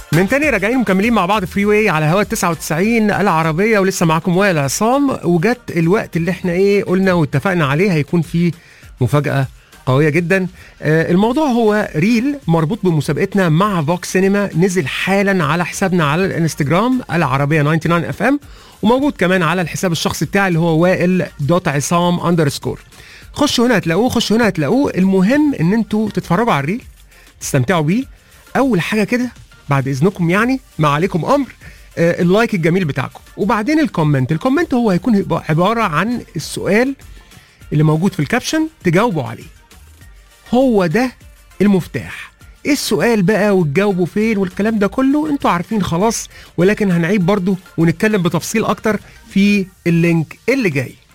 من تاني راجعين مكملين مع بعض فري واي على هوا 99 العربية ولسه معاكم وائل عصام وجت الوقت اللي احنا ايه قلنا واتفقنا عليه هيكون فيه مفاجأة قوية جدا آه الموضوع هو ريل مربوط بمسابقتنا مع فوكس سينما نزل حالا على حسابنا على الانستجرام العربية 99 اف ام وموجود كمان على الحساب الشخصي بتاعي اللي هو وائل دوت عصام اندرسكور خشوا هنا هتلاقوه خشوا هنا هتلاقوه المهم ان انتوا تتفرجوا على الريل تستمتعوا بيه اول حاجه كده بعد اذنكم يعني ما عليكم امر آه، اللايك الجميل بتاعكم وبعدين الكومنت الكومنت هو هيكون هيبقى عباره عن السؤال اللي موجود في الكابشن تجاوبوا عليه هو ده المفتاح ايه السؤال بقى وتجاوبوا فين والكلام ده كله انتوا عارفين خلاص ولكن هنعيد برضو ونتكلم بتفصيل اكتر في اللينك اللي جاي